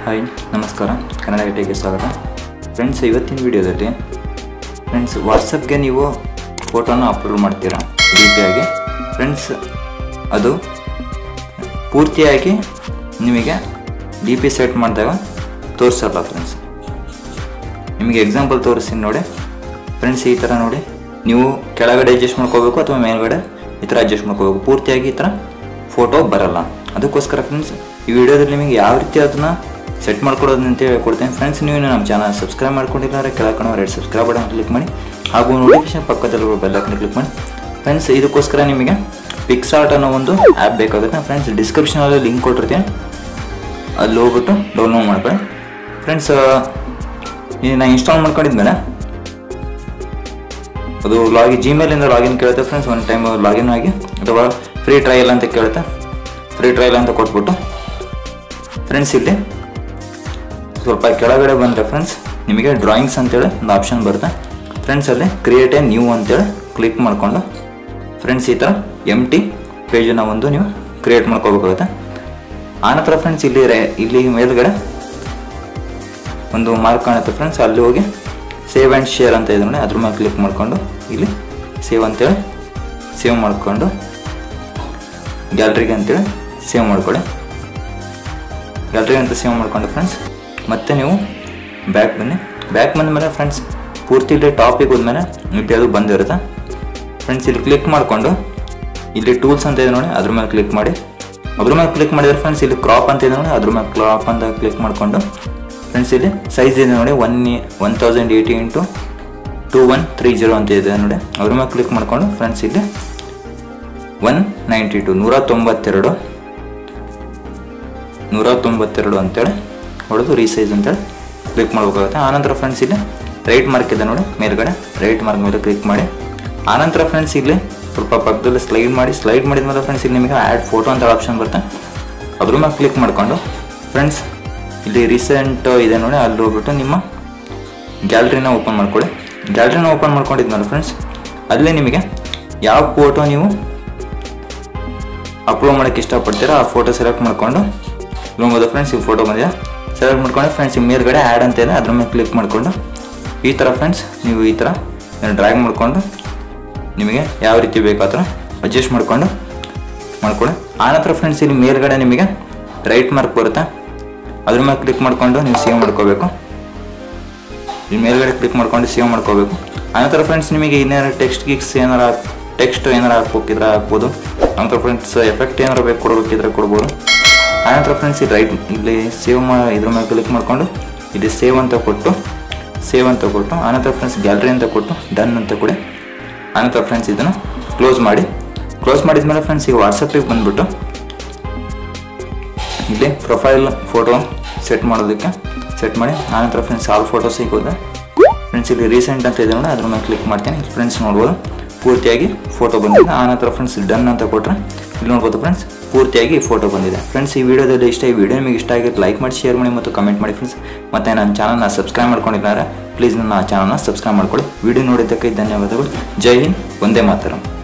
hi ನಮಸ್ಕಾರ ಕನ್ನಡ ಐಟಿಗೆ ಸ್ವಾಗತ friends ಇವತ್ತಿನ ವಿಡಿಯೋದಲ್ಲಿ ಫ್ರೆಂಡ್ಸ್ ವಾಟ್ಸಪ್ಗೆ ನೀವು ಫೋಟೋನ ಅಪ್ಲೋಡ್ ಮಾಡ್ತೀರಾ ಡಿ ಪಿ ಆಗಿ ಫ್ರೆಂಡ್ಸ್ ಅದು ಪೂರ್ತಿಯಾಗಿ ನಿಮಗೆ ಡಿ ಪಿ ಸೆಟ್ ಮಾಡಿದಾಗ ತೋರಿಸಲ್ಲ ಫ್ರೆಂಡ್ಸ್ ನಿಮಗೆ ಎಕ್ಸಾಂಪಲ್ ತೋರಿಸ್ತೀನಿ ನೋಡಿ ಫ್ರೆಂಡ್ಸ್ ಈ ಥರ ನೋಡಿ ನೀವು ಕೆಳಗಡೆ ಅಡ್ಜಸ್ಟ್ ಮಾಡ್ಕೋಬೇಕು ಅಥವಾ ಮೇಲ್ಗಡೆ ಈ ಥರ ಅಡ್ಜಸ್ಟ್ ಮಾಡ್ಕೋಬೇಕು ಪೂರ್ತಿಯಾಗಿ ಈ ಥರ ಫೋಟೋ ಬರಲ್ಲ ಅದಕ್ಕೋಸ್ಕರ ಫ್ರೆಂಡ್ಸ್ ಈ ವಿಡಿಯೋದಲ್ಲಿ ನಿಮಗೆ ಯಾವ ರೀತಿ ಅದನ್ನ ಸೆಟ್ ಮಾಡ್ಕೊಡೋದು ಅಂತ ಹೇಳ್ಕೊಡ್ತೇನೆ ಫ್ರೆಂಡ್ಸ್ ನೀವು ನಮ್ಮ ಚಾನಲ್ ಸಬ್ಸ್ಕ್ರೈಬ್ ಮಾಡ್ಕೊಂಡಿಲ್ಲ ಕೆಳಗಡೆ ರೆಡ್ ಸಬ್ಸ್ಕ್ರೈಬ್ ಬಟನ್ ಕ್ಲಿಕ್ ಮಾಡಿ ಹಾಗೂ ನೋಟಿಫಿಕೇಶನ್ ಪಕ್ಕದಲ್ಲಿರುವ ಬೆಲ್ ಐಕನ್ ಕ್ಲಿಕ್ ಮಾಡಿ ಫ್ರೆಂಡ್ಸ್ ಇದಕ್ಕೋಸ್ಕರ ನಿಮಗೆ ಪಿಕ್ಸಾರ್ಟ್ ಅನ್ನೋ ಒಂದು ಆ್ಯಪ್ ಬೇಕಾಗುತ್ತೆ ಫ್ರೆಂಡ್ಸ್ ಡಿಸ್ಕ್ರಿಪ್ಷನಲ್ಲಿ ಲಿಂಕ್ ಕೊಟ್ಟಿರ್ತೀನಿ ಅಲ್ಲಿ ಹೋಗ್ಬಿಟ್ಟು ಡೌನ್ಲೋಡ್ ಮಾಡ್ಕೊಳ್ಳಿ ಫ್ರೆಂಡ್ಸ್ ಇದು ನಾನು ಇನ್ಸ್ಟಾಲ್ ಮಾಡ್ಕೊಂಡಿದ್ಮೇಲೆ ಅದು ಲಾಗಿ ಜಿಮೇಲಿಂದ ಲಾಗಿನ್ ಕೇಳುತ್ತೆ ಫ್ರೆಂಡ್ಸ್ ಒಂದು ಟೈಮ್ ಲಾಗಿನ್ ಆಗಿ ಅಥವಾ ಫ್ರೀ ಟ್ರಯಲ್ ಅಂತ ಕೇಳುತ್ತೆ ಫ್ರೀ ಟ್ರಯಲ್ ಅಂತ ಕೊಟ್ಬಿಟ್ಟು ಫ್ರೆಂಡ್ಸ್ ಇಲ್ಲಿ ಸ್ವಲ್ಪ ಕೆಳಗಡೆ ಬಂದರೆ ಫ್ರೆಂಡ್ಸ್ ನಿಮಗೆ ಡ್ರಾಯಿಂಗ್ಸ್ ಅಂತೇಳಿ ಒಂದು ಆಪ್ಷನ್ ಬರುತ್ತೆ ಫ್ರೆಂಡ್ಸ್ ಅಲ್ಲಿ ಕ್ರಿಯೇಟ್ ಎ ನ್ಯೂ ಅಂತೇಳಿ ಕ್ಲಿಕ್ ಮಾಡಿಕೊಂಡು ಫ್ರೆಂಡ್ಸ್ ಈ ಥರ ಎಮ್ ಟಿ ಪೇಜನ್ನ ಒಂದು ನೀವು ಕ್ರಿಯೇಟ್ ಮಾಡ್ಕೋಬೇಕಾಗುತ್ತೆ ಆನಂತರ ಫ್ರೆಂಡ್ಸ್ ಇಲ್ಲಿ ರೇ ಇಲ್ಲಿ ಮೇಲ್ಗಡೆ ಒಂದು ಮಾರ್ಕ್ ಕಾಣುತ್ತೆ ಫ್ರೆಂಡ್ಸ್ ಅಲ್ಲಿ ಹೋಗಿ ಸೇವ್ ಆ್ಯಂಡ್ ಶೇರ್ ಅಂತ ಇದೆ ನೋಡಿ ಅದ್ರ ಮೇಲೆ ಕ್ಲಿಕ್ ಮಾಡಿಕೊಂಡು ಇಲ್ಲಿ ಸೇವ್ ಅಂತೇಳಿ ಸೇವ್ ಮಾಡಿಕೊಂಡು ಗ್ಯಾಲ್ರಿಗೆ ಅಂತೇಳಿ ಸೇವ್ ಮಾಡ್ಕೊಳ್ಳಿ ಗ್ಯಾಲ್ರಿಗೆ ಅಂತ ಸೇವ್ ಮಾಡ್ಕೊಂಡು ಫ್ರೆಂಡ್ಸ್ ಮತ್ತೆ ನೀವು ಬ್ಯಾಕ್ ಬನ್ನಿ ಬ್ಯಾಕ್ ಬಂದ ಮೇಲೆ ಫ್ರೆಂಡ್ಸ್ ಪೂರ್ತಿ ಇಲ್ಲಿ ಟಾಪಿಕ್ ಹೋದ್ಮೇಲೆ ಇಲ್ಲಿ ಅದು ಬಂದಿರುತ್ತೆ ಫ್ರೆಂಡ್ಸ್ ಇಲ್ಲಿ ಕ್ಲಿಕ್ ಮಾಡಿಕೊಂಡು ಇಲ್ಲಿ ಟೂಲ್ಸ್ ಅಂತ ಇದೆ ನೋಡಿ ಅದ್ರ ಮೇಲೆ ಕ್ಲಿಕ್ ಮಾಡಿ ಅದ್ರ ಮೇಲೆ ಕ್ಲಿಕ್ ಮಾಡಿದ್ರೆ ಫ್ರೆಂಡ್ಸ್ ಇಲ್ಲಿ ಕ್ರಾಪ್ ಅಂತ ಇದೆ ನೋಡಿ ಅದ್ರ ಮೇಲೆ ಕ್ರಾಪ್ ಅಂತ ಕ್ಲಿಕ್ ಮಾಡಿಕೊಂಡು ಫ್ರೆಂಡ್ಸ್ ಇಲ್ಲಿ ಸೈಜ್ ಇದೆ ನೋಡಿ one one thousand eighty into two one three zero ಅಂತ ಇದೆ ನೋಡಿ ಅದ್ರ ಮೇಲೆ ಕ್ಲಿಕ್ ಮಾಡಿಕೊಂಡು ಫ್ರೆಂಡ್ಸ್ ಇಲ್ಲಿ ಒನ್ ನೈಂಟಿ ಟು ನೂರ ತೊಂಬತ್ತೆರಡು ನೂರ ತೊಂಬತ್ತೆರಡು ಅಂತೇಳಿ ಹೊಡೆದು ರೀಸೈಜ್ ಅಂತೇಳಿ ಕ್ಲಿಕ್ ಮಾಡ್ಬೇಕಾಗುತ್ತೆ ಆನಂತರ ಫ್ರೆಂಡ್ಸ್ ಇಲ್ಲಿ ರೈಟ್ ಮಾರ್ಕ್ ಇದೆ ನೋಡಿ ಮೇಲ್ಗಡೆ ರೈಟ್ ಮಾರ್ಕ್ ಮೇಲೆ ಕ್ಲಿಕ್ ಮಾಡಿ ಆನಂತರ ಫ್ರೆಂಡ್ಸ್ ಇಲ್ಲಿ ಸ್ವಲ್ಪ ಪಕ್ಕದಲ್ಲಿ ಸ್ಲೈಡ್ ಮಾಡಿ ಸ್ಲೈಡ್ ಮಾಡಿದ ಮೇಲೆ ಫ್ರೆಂಡ್ಸ್ ಇಲ್ಲಿ ನಿಮಗೆ ಆ್ಯಡ್ ಫೋಟೋ ಅಂತ ಆಪ್ಷನ್ ಬರುತ್ತೆ ಅದ್ರ ಮೇಲೆ ಕ್ಲಿಕ್ ಮಾಡಿಕೊಂಡು ಫ್ರೆಂಡ್ಸ್ ಇಲ್ಲಿ ರೀಸೆಂಟ್ ಇದೆ ನೋಡಿ ಅಲ್ಲಿ ಹೋಗ್ಬಿಟ್ಟು ನಿಮ್ಮ ಗ್ಯಾಲ್ರಿನ ಓಪನ್ ಮಾಡ್ಕೊಳ್ಳಿ ಗ್ಯಾಲ್ರಿನ ಓಪನ್ ಮಾಡ್ಕೊಂಡಿದ್ಮೇಲೆ ಫ್ರೆಂಡ್ಸ್ ಅಲ್ಲಿ ನಿಮಗೆ ಯಾವ ಫೋಟೋ ನೀವು ಅಪ್ಲೋಡ್ ಮಾಡೋಕ್ಕೆ ಇಷ್ಟಪಡ್ತೀರಾ ಆ ಫೋಟೋ ಸೆಲೆಕ್ಟ್ ಮಾಡಿಕೊಂಡು ನೋಡ್ಬೋದು ಫ್ರೆಂಡ್ಸ್ ಈ ಫೋಟೋ ಬಂದಿದೆ ಸೆಲೆಕ್ಟ್ ಮಾಡ್ಕೊಂಡು ಫ್ರೆಂಡ್ಸ್ ಈ ಮೇಲ್ಗಡೆ ಆ್ಯಡ್ ಅಂತ ಇದೆ ಅದ್ರ ಮೇಲೆ ಕ್ಲಿಕ್ ಮಾಡಿಕೊಂಡು ಈ ಥರ ಫ್ರೆಂಡ್ಸ್ ನೀವು ಈ ಥರ ಡ್ರ್ಯಾಗ್ ಮಾಡಿಕೊಂಡು ನಿಮಗೆ ಯಾವ ರೀತಿ ಬೇಕು ಆ ಥರ ಅಡ್ಜಸ್ಟ್ ಮಾಡಿಕೊಂಡು ಮಾಡ್ಕೊಳ್ಳಿ ಆನಂತರ ಫ್ರೆಂಡ್ಸ್ ಇಲ್ಲಿ ಮೇಲ್ಗಡೆ ನಿಮಗೆ ರೈಟ್ ಮಾರ್ಕ್ ಬರುತ್ತೆ ಅದ್ರ ಮೇಲೆ ಕ್ಲಿಕ್ ಮಾಡಿಕೊಂಡು ನೀವು ಸೇವ್ ಮಾಡ್ಕೋಬೇಕು ಇಲ್ಲಿ ಮೇಲ್ಗಡೆ ಕ್ಲಿಕ್ ಮಾಡ್ಕೊಂಡು ಸೇವ್ ಮಾಡ್ಕೋಬೇಕು ಆನಂತರ ಫ್ರೆಂಡ್ಸ್ ನಿಮಗೆ ಇನ್ನೇನಾರು ಟೆಕ್ಸ್ಟ್ ಗಿಕ್ಸ್ ಏನಾರ ಟೆಕ್ಸ್ಟ್ ಏನಾರು ಹಾಕ್ಬೇಕಿದ್ರೆ ಹಾಕ್ಬೋದು ಆನಂತರ ಫ್ರೆಂಡ್ಸ್ ಎಫೆಕ್ಟ್ ಏನಾರು ಬೇಕು ಕೊಡಬೇಕಿದ್ರೆ ಕೊಡ್ಬೋದು ಆನಂತರ ಫ್ರೆಂಡ್ಸ್ ಇಲ್ಲಿ ರೈಟ್ ಇಲ್ಲಿ ಸೇವ್ ಮಾ ಇದ್ರ ಮೇಲೆ ಕ್ಲಿಕ್ ಮಾಡಿಕೊಂಡು ಇಲ್ಲಿ ಸೇವ್ ಅಂತ ಕೊಟ್ಟು ಸೇವ್ ಅಂತ ಕೊಟ್ಟು ಆನಂತರ ಫ್ರೆಂಡ್ಸ್ ಗ್ಯಾಲರಿ ಅಂತ ಕೊಟ್ಟು ಡನ್ ಅಂತ ಕೊಡಿ ಆನಂತರ ಫ್ರೆಂಡ್ಸ್ ಇದನ್ನು ಕ್ಲೋಸ್ ಮಾಡಿ ಕ್ಲೋಸ್ ಮಾಡಿದ್ಮೇಲೆ ಫ್ರೆಂಡ್ಸ್ ಈಗ ವಾಟ್ಸಪ್ಪಿಗೆ ಬಂದುಬಿಟ್ಟು ಇಲ್ಲಿ ಪ್ರೊಫೈಲ್ ಫೋಟೋ ಸೆಟ್ ಮಾಡೋದಕ್ಕೆ ಸೆಟ್ ಮಾಡಿ ಆನಂತರ ಫ್ರೆಂಡ್ಸ್ ಆಲ್ ಫೋಟೋಸಿಗೆ ಹೋದೆ ಫ್ರೆಂಡ್ಸ್ ಇಲ್ಲಿ ರೀಸೆಂಟ್ ಅಂತ ಇದೆ ನೋಡಿ ಅದ್ರ ಮೇಲೆ ಕ್ಲಿಕ್ ಮಾಡ್ತೀನಿ ಇಲ್ಲಿ ಫ್ರೆಂಡ್ಸ್ ನೋಡ್ಬೋದು ಪೂರ್ತಿಯಾಗಿ ಫೋಟೋ ಬಂದಿದೆ ಆನಂತರ ಫ್ರೆಂಡ್ಸ್ ಡನ್ ಅಂತ ಕೊಟ್ಟರೆ ಇಲ್ಲಿ ನೋಡ್ಬೋದು ಫ್ರೆಂಡ್ಸ್ ಪೂರ್ತಿಯಾಗಿ ಫೋಟೋ ಬಂದಿದೆ ಫ್ರೆಂಡ್ಸ್ ಈ ವಿಡಿಯೋದಲ್ಲಿ ಇಷ್ಟ ಈ ವಿಡಿಯೋ ನಿಮಗೆ ಇಷ್ಟ ಆಗಿತ್ತು ಲೈಕ್ ಮಾಡಿ ಶೇರ್ ಮಾಡಿ ಮತ್ತು ಕಮೆಂಟ್ ಮಾಡಿ ಫ್ರೆಂಡ್ಸ್ ಮತ್ತು ನನ್ನ ಚಾನಲ್ನ ಸಬ್ಸ್ಕ್ರೈಬ್ ಮಾಡ್ಕೊಂಡಿದ್ದಾರೆ ಪ್ಲೀಸ್ ನನ್ನ ಚಾನಲ್ನ ಸಬ್ಸ್ಕ್ರೈಬ್ ಮಾಡ್ಕೊಳ್ಳಿ ವಿಡಿಯೋ ನೋಡಿದ್ದಕ್ಕೆ ಧನ್ಯವಾದಗಳು ಜೈ ಹಿಂದ್ ಒಂದೇ ಮಾತರಂ